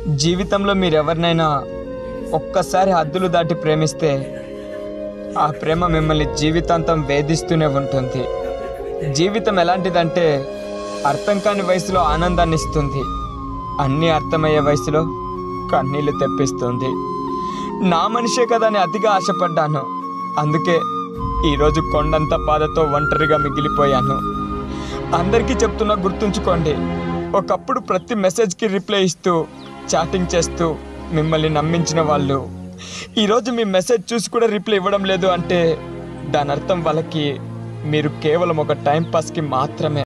జీవితంలో మీరు ఎవరినైనా ఒక్కసారి హద్దులు దాటి ప్రేమిస్తే ఆ ప్రేమ మిమ్మల్ని జీవితాంతం వేధిస్తూనే ఉంటుంది జీవితం ఎలాంటిదంటే అర్థం కాని వయసులో ఆనందాన్ని ఇస్తుంది అన్నీ అర్థమయ్యే వయసులో కన్నీళ్లు తెప్పిస్తుంది నా మనిషే కదా అని అతిగా ఆశపడ్డాను అందుకే ఈరోజు కొండంత బాధతో ఒంటరిగా మిగిలిపోయాను అందరికీ చెప్తున్నా గుర్తుంచుకోండి ఒకప్పుడు ప్రతి మెసేజ్కి రిప్లై ఇస్తూ చాటింగ్ చేస్తూ మిమ్మల్ని నమ్మించిన వాళ్ళు ఈరోజు మీ మెసేజ్ చూసి కూడా రిప్లై ఇవ్వడం లేదు అంటే దాని అర్థం వాళ్ళకి మీరు కేవలం ఒక టైం పాస్కి మాత్రమే